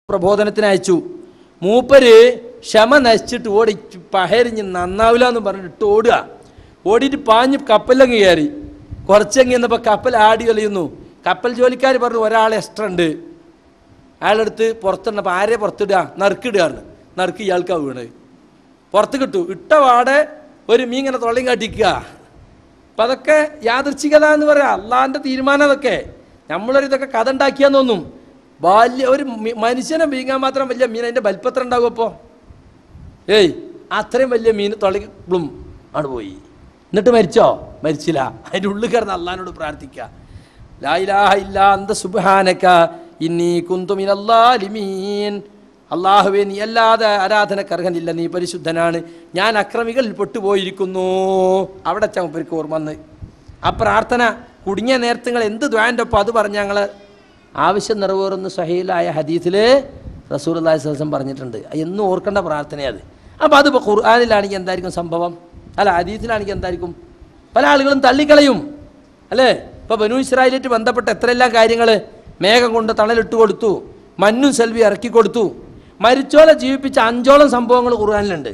പ്രബോധനത്തിന് അയച്ചു മൂപ്പര് ക്ഷമ നശിച്ചിട്ട് ഓടി പഹരിഞ്ഞ് നന്നാവില്ല എന്ന് പറഞ്ഞിട്ട് ഇട്ട് ഓടുക ഓടിയിട്ട് പാഞ്ഞ് കപ്പലങ്ങ് കയറി കുറച്ചങ്ങ് ചെന്നപ്പോൾ കപ്പൽ ആടി കളിയുന്നു കപ്പൽ ജോലിക്കാർ പറഞ്ഞു ഒരാൾ എക്സ്ട്രാ ഉണ്ട് അയാളെടുത്ത് പുറത്തിടണപ്പോൾ ആരെ പുറത്തിടുക നറുക്കിടുകയാണ് നറുക്ക് ഇയാൾക്കാ വീണ് പുറത്ത് കിട്ടു ഇട്ട വാടെ ഒരു മീൻ ഇങ്ങനെ തൊള്ളയും കാട്ടിക്കുക അപ്പം അതൊക്കെ യാദൃച്ഛികത എന്ന് പറയാം അള്ളാഹിൻ്റെ തീരുമാനം അതൊക്കെ നമ്മളൊരു ഇതൊക്കെ കഥ ഉണ്ടാക്കിയാന്ന് തോന്നും ബാല്യ ഒരു മി- മനുഷ്യനെ വീങ്ങാൻ മാത്രം വലിയ മീൻ അതിൻ്റെ വലിപ്പത്ര ഉണ്ടാവും അപ്പോൾ ഏയ് അത്രയും വലിയ മീൻ തൊള്ളിക്കും ആണ് പോയി എന്നിട്ട് മരിച്ചോ മരിച്ചില്ല അതിൻ്റെ ഉള്ളിൽ കിടന്ന് അള്ളഹാനോട് പ്രാർത്ഥിക്കുക ലായിലാഹ ഇല്ല അന്ത സുബാനക്ക ഇന്നീ കുന്തുമിനല്ലാലിമീൻ അള്ളാഹുവേ നീ അല്ലാതെ ആരാധനക്കർഹനില്ല നീ പരിശുദ്ധനാണ് ഞാൻ അക്രമികളിൽ പെട്ടുപോയിരിക്കുന്നു അവിടെ ചമപ്പരിക്ക് ഓർമ്മ വന്ന് ആ പ്രാർത്ഥന കുടുങ്ങിയ നേരത്തുങ്ങൾ എന്ത് ദ്വാൻ്റെ ഒപ്പം അത് പറഞ്ഞ് ഞങ്ങൾ ആവശ്യം നിറവേറുന്ന സഹീലായ ഹദീസിൽ റസൂൽ അള്ളാഹി സ്വലം പറഞ്ഞിട്ടുണ്ട് എന്നും ഓർക്കേണ്ട പ്രാർത്ഥനയത് അപ്പോൾ അതിപ്പോൾ ഖുർആാനിലാണെങ്കിൽ എന്തായിരിക്കും സംഭവം അല്ല ഹദീസിലാണെങ്കിൽ എന്തായിരിക്കും പല ആളുകളും തള്ളിക്കളയും അല്ലേ ഇപ്പോൾ ബനു ഇസ്രായേലായിട്ട് ബന്ധപ്പെട്ട എത്രയെല്ലാം കാര്യങ്ങൾ മേഘം കൊണ്ട് തണലിട്ട് കൊടുത്തു മഞ്ഞും സെൽവി ഇറക്കി കൊടുത്തു മരിച്ചോലെ ജീവിപ്പിച്ച അഞ്ചോളം സംഭവങ്ങൾ ഖുർആാനിലുണ്ട്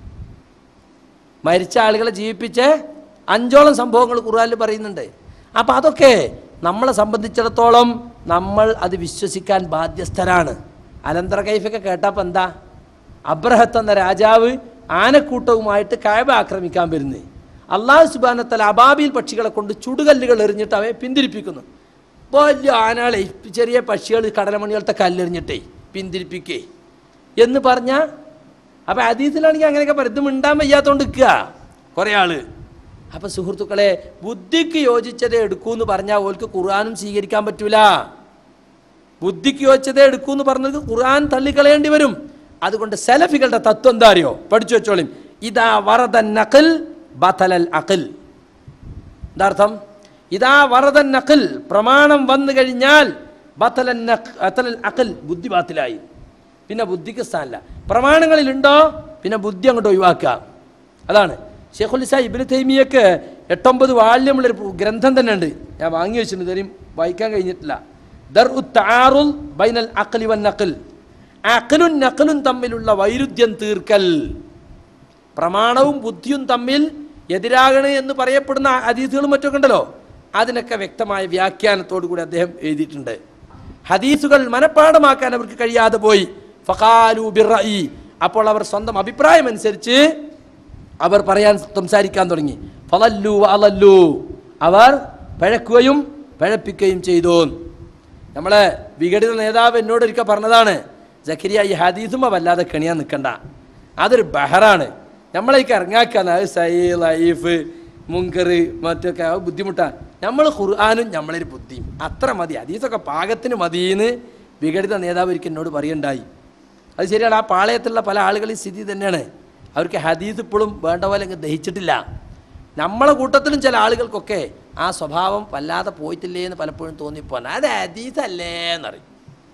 മരിച്ച ആളുകളെ ജീവിപ്പിച്ച് അഞ്ചോളം സംഭവങ്ങൾ ഖുർആനിൽ പറയുന്നുണ്ട് അപ്പം അതൊക്കെ നമ്മളെ സംബന്ധിച്ചിടത്തോളം നമ്മൾ അത് വിശ്വസിക്കാൻ ബാധ്യസ്ഥരാണ് അനന്തര കൈഫൊക്കെ കേട്ടപ്പോൾ എന്താ അബ്രഹത്ത് എന്ന രാജാവ് ആനക്കൂട്ടവുമായിട്ട് കഴവ ആക്രമിക്കാൻ വരുന്നത് അള്ളാഹു സുബാനത്തല അബാബിയിൽ പക്ഷികളെ കൊണ്ട് ചുടുകല്ലുകൾ എറിഞ്ഞിട്ട് അവയെ പിന്തിരിപ്പിക്കുന്നു വലിയ ആനകളെ ചെറിയ പക്ഷികൾ കടലമണികളത്തെ കല്ലെറിഞ്ഞിട്ടേ പിന്തിരിപ്പിക്കേ എന്ന് പറഞ്ഞാൽ അപ്പം അതീതിലാണെങ്കിൽ അങ്ങനെയൊക്കെ പറയും ഇത് മിണ്ടാൻ വയ്യാത്തോണ്ട് നിൽക്കുക കുറേ ആള് അപ്പം സുഹൃത്തുക്കളെ ബുദ്ധിക്ക് യോജിച്ചതേ എടുക്കൂ എന്ന് പറഞ്ഞാൽ ഓൾക്ക് ഖുർആാനും സ്വീകരിക്കാൻ പറ്റൂല ബുദ്ധിക്ക് യോജിച്ചതേ എടുക്കൂ എന്ന് പറഞ്ഞത് ഖുർആൻ തള്ളിക്കളയേണ്ടി വരും അതുകൊണ്ട് സെലഫികളുടെ തത്വം എന്താ അറിയോ പഠിച്ചു വെച്ചോളിം ഇതാ വറദൻ നഖൽ ബതലൽ അഖിൽ എന്താർത്ഥം ഇതാ വറദൻ നഖിൽ പ്രമാണം വന്നു കഴിഞ്ഞാൽ ബതലൻ നഖ്- ബതലൽ അഖിൽ ബുദ്ധി ബാത്തിലായി പിന്നെ ബുദ്ധിക്ക് സ്ഥാനമില്ല പ്രമാണങ്ങളിലുണ്ടോ പിന്നെ ബുദ്ധി അങ്ങോട്ട് ഒഴിവാക്കുക അതാണ് ഷെയ്ഖുലിസ ഇബിന് തൈമിയക്ക് എട്ടൊമ്പത് വാല്യമുള്ളൊരു പു- ഗ്രന്ഥം തന്നെ ഉണ്ട് ഞാൻ വാങ്ങി വെച്ചിട്ടുണ്ട് ഇതുവരെയും വായിക്കാൻ കഴിഞ്ഞിട്ടില്ല ദർ ഉത്താറുൽ ബൈനൽ അഖലി വൻ നഖൽ അഖലും നഖലും തമ്മിലുള്ള വൈരുദ്ധ്യം തീർക്കൽ പ്രമാണവും ബുദ്ധിയും തമ്മിൽ എതിരാകണ് എന്ന് പറയപ്പെടുന്ന ഹദീസുകളും മറ്റൊക്കെ ഉണ്ടല്ലോ അതിനൊക്കെ വ്യക്തമായ വ്യാഖ്യാനത്തോടു കൂടി അദ്ദേഹം എഴുതിയിട്ടുണ്ട് ഹദീസുകൾ മനഃപ്പാടമാക്കാൻ അവർക്ക് കഴിയാതെ പോയി ഫഖാലു ബിർറഈ അപ്പോൾ അവർ സ്വന്തം അഭിപ്രായം അനുസരിച്ച് അവർ പറയാൻ സംസാരിക്കാൻ തുടങ്ങി ഫലല്ലു അലല്ലു അവർ പഴക്കുകയും പഴപ്പിക്കുകയും ചെയ്തു നമ്മളെ വിഘടിത നേതാവ് എന്നോട് ഒരിക്കൽ പറഞ്ഞതാണ് ജക്കരിയ ഈ ഹദീസുമ വല്ലാതെ കെണിയാൻ നിൽക്കണ്ട അതൊരു ബഹറാണ് നമ്മളേക്ക് ഇറങ്ങാക്കാൻ അത് സൈ ലൈഫ് മുങ്കർ മറ്റൊക്കെ അത് ബുദ്ധിമുട്ടാണ് നമ്മൾ ഖുർആാനും നമ്മളൊരു ബുദ്ധിയും അത്ര മതി ഹദീസൊക്കെ പാകത്തിന് മതിയെന്ന് വിഘടിത നേതാവ് ഒരിക്കൽ എന്നോട് പറയുണ്ടായി അത് ശരിയാണ് ആ പാളയത്തുള്ള പല ആളുകളും സ്ഥിതി തന്നെയാണ് അവർക്ക് ഹദീസ് ഇപ്പോഴും വേണ്ട പോലെ അങ്ങ് ദഹിച്ചിട്ടില്ല നമ്മളെ കൂട്ടത്തിലും ചില ആളുകൾക്കൊക്കെ ആ സ്വഭാവം വല്ലാതെ പോയിട്ടില്ലേ എന്ന് പലപ്പോഴും തോന്നിപ്പോൻ അത് ഹദീസല്ലേ എന്നറിയും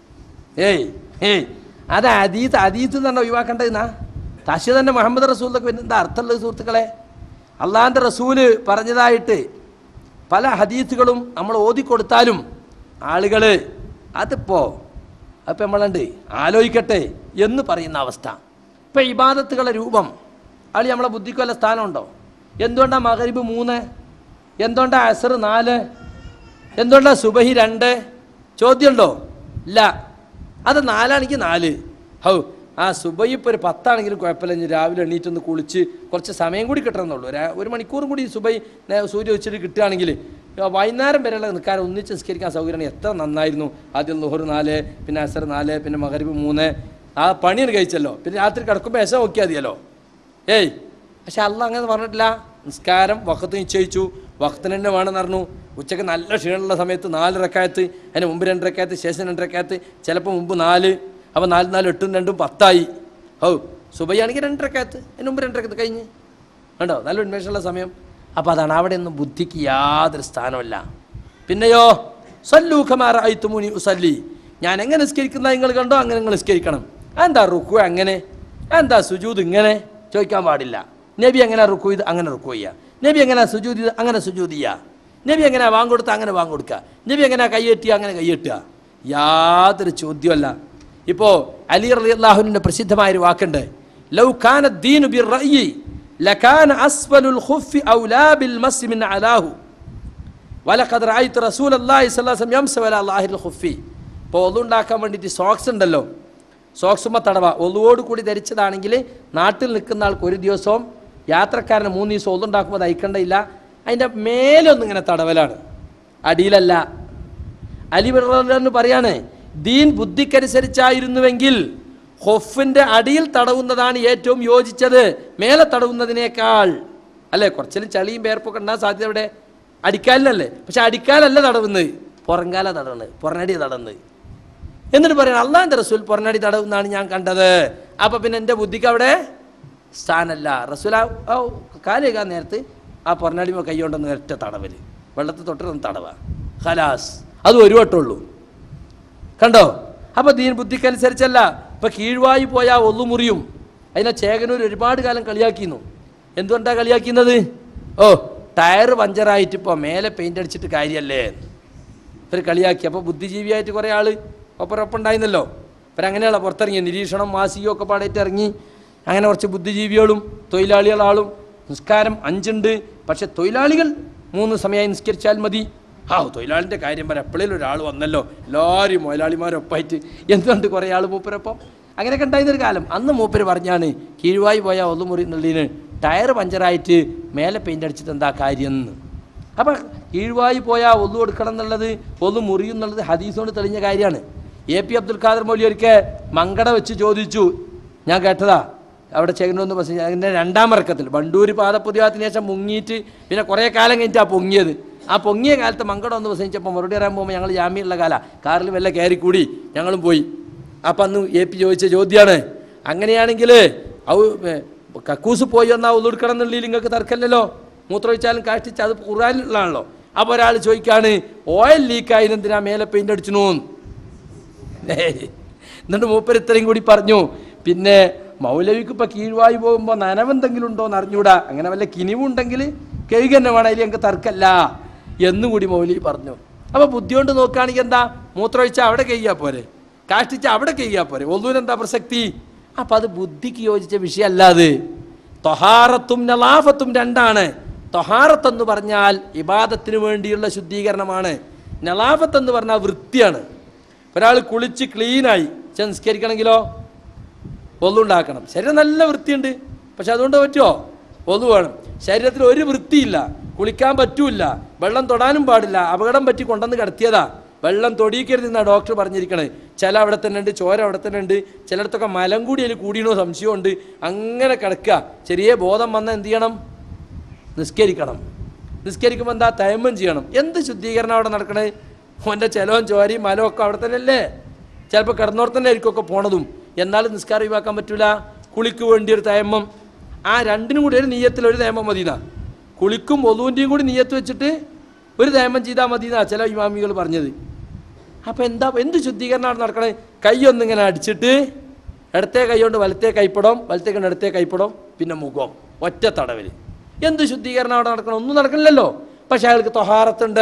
ഏയ് ഏയ് അത് അതീത് അതീത് എന്ന് പറഞ്ഞാൽ ഒഴിവാക്കേണ്ടതെന്നാ തശി തന്നെ മുഹമ്മദ് റസൂലൊക്കെ പിന്നെ എന്താ അർത്ഥമുള്ളത് സുഹൃത്തുക്കളെ അള്ളാഹിൻ്റെ റസൂല് പറഞ്ഞതായിട്ട് പല ഹദീസുകളും നമ്മൾ ഓതിക്കൊടുത്താലും ആളുകൾ അതിപ്പോൾ അപ്പം നമ്മളുണ്ട് ആലോചിക്കട്ടെ എന്ന് പറയുന്ന അവസ്ഥ ഇപ്പം ഇബാദത്തുകളുടെ രൂപം അത് നമ്മളെ ബുദ്ധിക്ക് വല്ല സ്ഥാനമുണ്ടോ എന്തുകൊണ്ടാണ് മകരിബ് മൂന്ന് എന്തുകൊണ്ടാണ് അസർ നാല് എന്തുകൊണ്ടാണ് സുബഹി രണ്ട് ചോദ്യമുണ്ടോ ഇല്ല അത് നാലാണെങ്കിൽ നാല് ഹൗ ആ സുബൈ ഇപ്പോൾ ഒരു പത്താണെങ്കിലും കുഴപ്പമില്ല ഇനി രാവിലെ എണീറ്റൊന്ന് കുളിച്ച് കുറച്ച് സമയം കൂടി കിട്ടണമെന്നുള്ളൂ ഒരു ഒരു മണിക്കൂറും കൂടി സുബൈ നേ- സൂര്യ വെച്ചിട്ട് കിട്ടുകയാണെങ്കിൽ ആ വൈകുന്നേരം വരെയുള്ള നിൽക്കാൻ ഒന്നിച്ച് നിസ്കരിക്കാൻ സൗകര്യമാണ് എത്ര നന്നായിരുന്നു ആദ്യം ലുഹർ നാല് പിന്നെ അസർ നാല് പിന്നെ മകരിബ് മൂന്ന് ആ പണിയാണ് കഴിച്ചല്ലോ പിന്നെ രാത്രി കിടക്കുമ്പോൾ എശ നോക്കിയാൽ മതിയല്ലോ ഏയ് പക്ഷെ അല്ല അങ്ങനെ പറഞ്ഞിട്ടില്ല നിസ്കാരം വക്കത്ത് നിശ്ചയിച്ചു വക്കത്തിന് തന്നെ വേണമെന്ന് പറഞ്ഞു ഉച്ചയ്ക്ക് നല്ല ക്ഷീണമുള്ള സമയത്ത് നാല് റക്കായത്ത് അതിന് മുമ്പ് രണ്ട് റക്കായത്ത് ശേഷം രണ്ട് റക്കായത്ത് ചിലപ്പോൾ മുമ്പ് നാല് അപ്പോൾ നാല് നാല് എട്ടും രണ്ടും പത്തായി ഓ സുബൈയാണെങ്കിൽ രണ്ട് റക്കായത്ത് അതിന് മുമ്പ് രണ്ട് റക്കത്ത് കഴിഞ്ഞ് കണ്ടോ നല്ല ഉന്മേഷമുള്ള സമയം അപ്പോൾ അതാണ് അവിടെ ഒന്നും ബുദ്ധിക്ക് യാതൊരു സ്ഥാനമല്ല പിന്നെയോ സല്ലൂഖമാർ ഐത്തുമുനി ഉസല്ലി ഞാൻ എങ്ങനെ നിസ്കരിക്കുന്ന നിങ്ങൾ കണ്ടോ അങ്ങനെ നിങ്ങൾ നിസ്കരിക്കണം എന്താ റുക്കു അങ്ങനെ എന്താ സുജൂദ് ഇങ്ങനെ ചോദിക്കാൻ പാടില്ല നബി എങ്ങനെ റുക്കു ഇത് അങ്ങനെ റുക്കു ചെയ്യുക നബി എങ്ങനെ സുജൂദ് ഇത് അങ്ങനെ സുജൂദ് ചെയ്യുക നബി എങ്ങനെ വാങ്ങൊടുത്ത അങ്ങനെ വാങ്ങൊടുക്കുക നബി എങ്ങനെ കൈയെട്ടുക അങ്ങനെ കൈയെട്ടുക യാതൊരു ചോദ്യമല്ല ഇപ്പോൾ അലി റലി അള്ളാഹുവിൻ്റെ പ്രസിദ്ധമായൊരു വാക്കുണ്ട് ലൗ കാന ദീനു ബിർ റഅയി ലകാന അസ്ഫലുൽ ഖുഫി ഔലാ ബിൽ മസ് മിൻ അലാഹു വലഖദ് റഅയ്തു റസൂലല്ലാഹി സ്വല്ലല്ലാഹു അലൈഹി വസല്ലം യംസു അലാ അല്ലാഹിൽ ഖുഫി ഇപ്പോൾ ഒന്നുണ്ടാക്കാൻ വേണ്ടിയിട്ട് സോക്സ് ഉണ്ടല്ലോ സോക്സുമ്മ തടവ ഒന്നുവോട് കൂടി ധരിച്ചതാണെങ്കിൽ നാട്ടിൽ നിൽക്കുന്ന ആൾക്ക് ഒരു ദിവസവും യാത്രക്കാരന് മൂന്ന് ദിവസം ഒന്നുണ്ടാക്കുമ്പോൾ തയ്ക്കേണ്ടയില്ല അതിൻ്റെ മേലൊന്നും ഇങ്ങനെ തടവലാണ് അടിയിലല്ല അലി എന്ന് പറയാണ് ദീൻ ബുദ്ധിക്കനുസരിച്ചായിരുന്നുവെങ്കിൽ ഹൊഫിൻ്റെ അടിയിൽ തടവുന്നതാണ് ഏറ്റവും യോജിച്ചത് മേലെ തടവുന്നതിനേക്കാൾ അല്ലേ കുറച്ചിലും ചളിയും പേർപ്പൊക്കെ ഉണ്ടാകാൻ സാധ്യത ഇവിടെ അടിക്കാലിനല്ലേ പക്ഷെ അടിക്കാലല്ല തടവുന്നത് പുറങ്കാല തടവുന്നത് പുറനടി തടവുന്നത് എന്നിട്ട് പറയണം അള്ളാഹിൻ്റെ റസൂൽ പുറനടി തടവുന്നാണ് ഞാൻ കണ്ടത് അപ്പം പിന്നെ എൻ്റെ ബുദ്ധിക്ക് അവിടെ സ്ഥാനല്ല റസൂൽ ആ ആ കാലേകാൻ നേരത്ത് ആ പുറനടിമ കൈകൊണ്ടൊന്ന് ഒറ്റ തടവൽ വെള്ളത്തിൽ തൊട്ടൊന്ന് തടവ ഖലാസ് അത് ഒരു വട്ടമുള്ളൂ കണ്ടോ അപ്പോൾ ദീൻ ബുദ്ധിക്കനുസരിച്ചല്ല ഇപ്പം കീഴ്വായി പോയാൽ ഒന്നു മുറിയും അതിനെ ചേകനൂർ ഒരുപാട് കാലം കളിയാക്കിയിരുന്നു എന്തുകൊണ്ടാണ് കളിയാക്കുന്നത് ഓ ടയർ പഞ്ചറായിട്ട് ഇപ്പോൾ മേലെ പെയിൻ്റ് അടിച്ചിട്ട് കാര്യമല്ലേ ഇവർ കളിയാക്കി അപ്പോൾ ബുദ്ധിജീവിയായിട്ട് കുറേ ആൾ ഒപ്പരൊപ്പം ഉണ്ടായിരുന്നല്ലോ ഇവർ അങ്ങനെയുള്ള പുറത്തിറങ്ങി നിരീക്ഷണം മാസികയും ഒക്കെ പാടായിട്ട് ഇറങ്ങി അങ്ങനെ കുറച്ച് ബുദ്ധിജീവികളും തൊഴിലാളികളാളും നിസ്കാരം അഞ്ചുണ്ട് പക്ഷെ തൊഴിലാളികൾ മൂന്ന് സമയമായി നിസ്കരിച്ചാൽ മതി ആ തൊഴിലാളിൻ്റെ കാര്യം പറയാം എപ്പോഴേലും ഒരാൾ വന്നല്ലോ എല്ലാവരും മുതലാളിമാരൊപ്പമായിട്ട് എന്തുകൊണ്ട് കുറേ ആൾ മൂപ്പരൊപ്പം അങ്ങനെയൊക്കെ ഉണ്ടായിരുന്നൊരു കാലം അന്ന് മൂപ്പര് പറഞ്ഞാണ് കീഴ്വായി പോയാൽ ഒന്നു മുറി എന്നുള്ളതിന് ടയർ പഞ്ചറായിട്ട് മേലെ പെയിൻ്റ് അടിച്ചിട്ട് എന്താ കാര്യം എന്ന് അപ്പം കീഴ്വായി പോയാൽ ഒന്നു കൊടുക്കണം എന്നുള്ളത് ഒന്ന് മുറിയും എന്നുള്ളത് ഹദീസ് കൊണ്ട് തെളിഞ്ഞ കാര്യമാണ് എ പി അബ്ദുൽ ഖാദർ മൗലി ഒരിക്കൽ മങ്കട വെച്ച് ചോദിച്ചു ഞാൻ കേട്ടതാ അവിടെ ചേകനൊന്ന് ബസ് അതിൻ്റെ രണ്ടാം ഇറക്കത്തിൽ വണ്ടൂർ പാദപുതിയാത്തിന് ശേഷം മുങ്ങിയിട്ട് പിന്നെ കുറേ കാലം കഴിഞ്ഞിട്ട് ആ പൊങ്ങിയത് ആ പൊങ്ങിയ കാലത്ത് മങ്കട ഒന്ന് പ്രസംഗിച്ചപ്പോൾ മറുപടി പറയാൻ പോകുമ്പോൾ ഞങ്ങൾ ജാമ്യമുള്ള കാല കാറിൽ വല്ല കയറിക്കൂടി ഞങ്ങളും പോയി അപ്പം അന്ന് എ പി ചോദിച്ച ചോദ്യമാണ് അങ്ങനെയാണെങ്കിൽ ഔ ഏ, കക്കൂസ് പോയി എന്നാൽ ഒന്നെടുക്കണം എന്നുള്ളിൽ നിങ്ങൾക്ക് തർക്കമല്ലല്ലോ മൂത്രമൊഴിച്ചാലും കാഷ്ടിച്ച് അത് ഖുറാനിലുള്ളതാണല്ലോ അപ്പോൾ ഒരാൾ ചോദിക്കാണ് ഓയിൽ ലീക്കായി എന്തിനാ മേലെ പെയിൻ്റ് അടിച്ചു ഏയ്. എന്നിട്ട് മൂപ്പർ ഇത്രയും കൂടി പറഞ്ഞു പിന്നെ മൗലവിക്ക് ഇപ്പം കീഴ്വായി പോകുമ്പോൾ നനവെന്തെങ്കിലും ഉണ്ടോ എന്ന് അറിഞ്ഞൂടാ അങ്ങനെ വല്ല കിനിവുണ്ടെങ്കിൽ കഴുകി തന്നെ വേണം അതിൽ ഞങ്ങൾക്ക് തർക്കല്ല എന്നും കൂടി മൗലവി പറഞ്ഞു അപ്പോൾ ബുദ്ധി കൊണ്ട് നോക്കുകയാണെങ്കിൽ എന്താ മൂത്രമൊഴിച്ചാൽ അവിടെ കഴിയാ പോരെ കാഷ്ടിച്ചാൽ അവിടെ കഴിയാ പോരെ ഒന്നുവിനെന്താ പ്രസക്തി അപ്പം അത് ബുദ്ധിക്ക് യോജിച്ച വിഷയമല്ല അത് തൊഹാറത്തും നലാഫത്തും രണ്ടാണ് തൊഹാറത്ത് എന്ന് പറഞ്ഞാൽ ഇബാദത്തിന് വേണ്ടിയുള്ള ശുദ്ധീകരണമാണ് നലാഫത്ത് എന്ന് പറഞ്ഞാൽ വൃത്തിയാണ് ഒരാൾ കുളിച്ച് ക്ലീനായി സംസ്കരിക്കണമെങ്കിലോ ഒന്നുണ്ടാക്കണം ശരീരം നല്ല വൃത്തിയുണ്ട് പക്ഷെ അതുകൊണ്ട് പറ്റുമോ ഒന്നു വേണം ശരീരത്തിൽ ഒരു വൃത്തിയില്ല കുളിക്കാൻ പറ്റൂല വെള്ളം തൊടാനും പാടില്ല അപകടം പറ്റി കൊണ്ടുവന്ന് കിടത്തിയതാ വെള്ളം തൊടിയിക്കരുതെന്നാണ് ഡോക്ടർ പറഞ്ഞിരിക്കണത് ചില അവിടെ തന്നെ ഉണ്ട് ചോര അവിടെ തന്നെ ഉണ്ട് ചിലയിടത്തൊക്കെ മലം കൂടി അതിൽ കൂടിയണോ സംശയമുണ്ട് അങ്ങനെ കിടക്കുക ചെറിയ ബോധം വന്നാൽ എന്ത് ചെയ്യണം നിസ്കരിക്കണം നിസ്കരിക്കുമ്പോൾ എന്താ തയമ്മം ചെയ്യണം എന്ത് ശുദ്ധീകരണം അവിടെ നടക്കണേ ഓൻ്റെ ചെലവും ചോരയും മലവും ഒക്കെ അവിടെ തന്നെ അല്ലേ ചിലപ്പോൾ കിടന്നോർ തന്നെ ആയിരിക്കും ഒക്കെ പോണതും എന്നാലും നിസ്കാരം ഒഴിവാക്കാൻ പറ്റൂല കുളിക്ക് വേണ്ടി ഒരു തയമ്മം ആ രണ്ടിനും കൂടി ഒരു നീയത്തിൽ ഒരു തേമം മതിനാ കുളിക്കും ഒതുവിൻ്റെയും കൂടി നീയത്ത് വെച്ചിട്ട് ഒരു തേമം ചെയ്താൽ മതിന്നാ ചില ഇമാമികൾ പറഞ്ഞത് അപ്പോൾ എന്താ എന്ത് ശുദ്ധീകരണമാണ് നടക്കണത് കൈയൊന്നിങ്ങനെ അടിച്ചിട്ട് ഇടത്തെ കൈ കൊണ്ട് വലത്തെ കൈപ്പടം വലത്തെ കൊണ്ട് ഇടത്തെ കൈപ്പടം പിന്നെ മുഖം ഒറ്റ തടവിൽ എന്ത് ശുദ്ധീകരണം അവിടെ നടക്കണം ഒന്നും നടക്കണില്ലല്ലോ പക്ഷെ അയാൾക്ക് തൊഹാറത്തുണ്ട്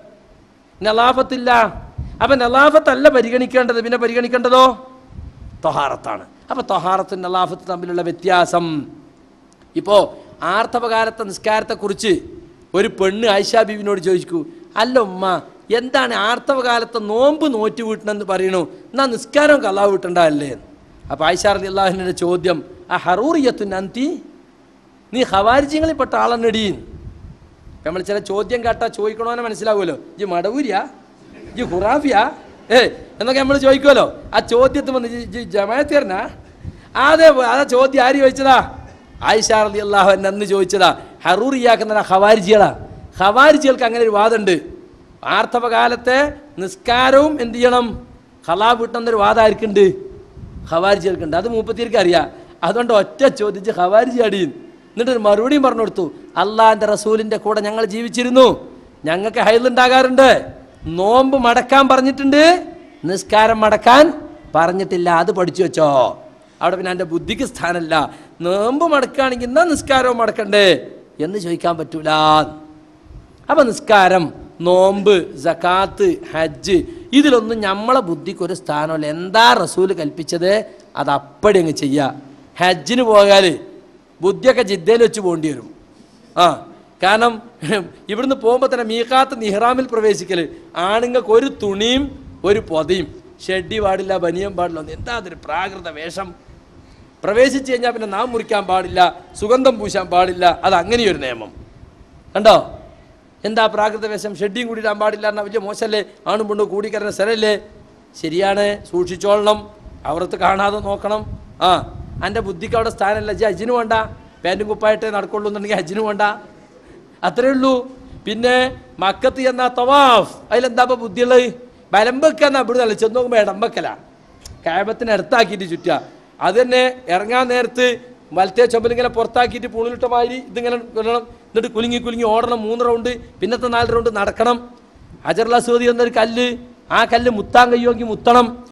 നലാഫത്തില്ല അപ്പം നലാഫത്തല്ല പരിഗണിക്കേണ്ടത് പിന്നെ പരിഗണിക്കേണ്ടതോ തൊഹാറത്താണ് അപ്പം തൊഹാറത്തും നലാഫത്ത് തമ്മിലുള്ള വ്യത്യാസം ഇപ്പോൾ ആർത്തവകാലത്തെ നിസ്കാരത്തെക്കുറിച്ച് ഒരു പെണ്ണ് ആയിഷാ ബീവിനോട് ചോദിക്കൂ അല്ല ഉമ്മ എന്താണ് ആർത്തവകാലത്തെ നോമ്പ് നോറ്റ് വീട്ടണമെന്ന് പറയണു എന്നാ നിസ്കാരം കലാവ് വീട്ടണ്ടല്ലേ അപ്പോൾ ആയിഷാ അലി അള്ളാഹുവിൻ്റെ ചോദ്യം ആ ഹറൂറിയത്തു നന്തി നീ ഹവാരിജ്യങ്ങളിൽപ്പെട്ട ആളെന്നടീൻ നമ്മൾ ചില ചോദ്യം കേട്ടാൽ ചോദിക്കണമെന്ന് മനസ്സിലാവുമല്ലോ ഈ മടവൂരിയാ ഈ ഖുറാഫിയാ ഏ എന്നൊക്കെ നമ്മൾ ചോദിക്കുമല്ലോ ആ ചോദ്യത്തിൽ വന്ന് ഈ ജമായത്തേരനാ അതെ ആ ചോദ്യം ആര് ചോദിച്ചതാ ആയിഷാ അലി അള്ളാഹു അന്ന് ചോദിച്ചതാ ഹറൂറിയാക്കുന്ന ഹവാരിജികളാ ഹവാരിജികൾക്ക് അങ്ങനെ ഒരു വാദമുണ്ട് ആർത്തവകാലത്തെ നിസ്കാരവും എന്ത് ചെയ്യണം ഹലാ വീട്ടുന്നൊരു വാദം ആർക്കുണ്ട് ഹവാരിജികൾക്കുണ്ട് അത് മൂപ്പത്തിയർക്ക് അറിയാം അതുകൊണ്ട് ഒറ്റ ചോദിച്ച് ഹവാരിജി അടിയും എന്നിട്ട് ഒരു മറുപടിയും പറഞ്ഞു കൊടുത്തു അള്ളാഹിൻ്റെ റസൂലിൻ്റെ കൂടെ ഞങ്ങൾ ജീവിച്ചിരുന്നു ഞങ്ങൾക്ക് ഹൈലുണ്ടാകാറുണ്ട് നോമ്പ് മടക്കാൻ പറഞ്ഞിട്ടുണ്ട് നിസ്കാരം മടക്കാൻ പറഞ്ഞിട്ടില്ല അത് പഠിച്ചു വെച്ചോ അവിടെ പിന്നെ എൻ്റെ ബുദ്ധിക്ക് സ്ഥാനമല്ല നോമ്പ് മടക്കുകയാണെങ്കിൽ എന്നാ നിസ്കാരവും മടക്കണ്ടേ എന്ന് ചോദിക്കാൻ പറ്റൂല അപ്പം നിസ്കാരം നോമ്പ് സക്കാത്ത് ഹജ്ജ് ഇതിലൊന്നും നമ്മളെ ബുദ്ധിക്ക് ഒരു സ്ഥാനമല്ല എന്താ റസൂല് കൽപ്പിച്ചത് അത് അപ്പടി അങ്ങ് ചെയ്യുക ഹജ്ജിന് പോയാൽ ബുദ്ധിയൊക്കെ ജിദ്ദയിൽ വെച്ച് പോകേണ്ടി വരും ആ കാരണം ഇവിടുന്ന് പോകുമ്പോൾ തന്നെ മീക്കാത്ത് നിഹ്റാമിൽ പ്രവേശിക്കൽ ആണുങ്ങൾക്ക് ഒരു തുണിയും ഒരു പൊതയും ഷെഡി പാടില്ല ബനിയം പാടില്ല ഒന്നും എന്താ അതൊരു പ്രാകൃത വേഷം പ്രവേശിച്ച് കഴിഞ്ഞാൽ പിന്നെ നാം മുറിക്കാൻ പാടില്ല സുഗന്ധം പൂശാൻ പാടില്ല അത് അങ്ങനെയൊരു നിയമം കണ്ടോ എന്താ പ്രാകൃത വേഷം ഷെഡിയും കൂടി ഇടാൻ പാടില്ല എന്നാൽ വലിയ മോശമല്ലേ ആണും പെണ്ണും കൂടിക്കരുന്ന സ്ഥലമല്ലേ ശരിയാണ് സൂക്ഷിച്ചോളണം അവർത്ത് കാണാതെ നോക്കണം ആ എൻ്റെ ബുദ്ധിക്ക് അവിടെ സ്ഥാനമല്ല ജി ഹജ്ജിന് വേണ്ട പാൻറ്റും കുപ്പായിട്ടേ നടക്കുള്ളൂ എന്നുണ്ടെങ്കിൽ ഹജ്ജിന് വേണ്ട അത്രേ ഉള്ളൂ പിന്നെ മക്കത്ത് ചെന്ന തവാഫ് അതിലെന്താ ഇപ്പൊ ബുദ്ധിയുള്ളത് ബലമ്പെക്കാന്നാ ഇവിടെ നല്ല ചെന്ന് നോക്കുമ്പോൾ ഇടമ്പക്കല കായബത്തിന് അടുത്താക്കിയിട്ട് ചുറ്റുക അത് തന്നെ ഇറങ്ങാൻ നേരത്ത് വലത്തെ ചുമലിങ്ങനെ പുറത്താക്കിയിട്ട് പൂണിലിട്ട മാതിരി ഇതിങ്ങനെ കൊല്ലണം എന്നിട്ട് കുലുങ്ങി കുലുങ്ങി ഓടണം മൂന്ന് റൗണ്ട് പിന്നത്തെ നാല് റൗണ്ട് നടക്കണം അജർല സൂതി എന്നൊരു കല്ല് ആ കല്ല് മുത്താൻ കഴിയുമെങ്കിൽ മുത്തണം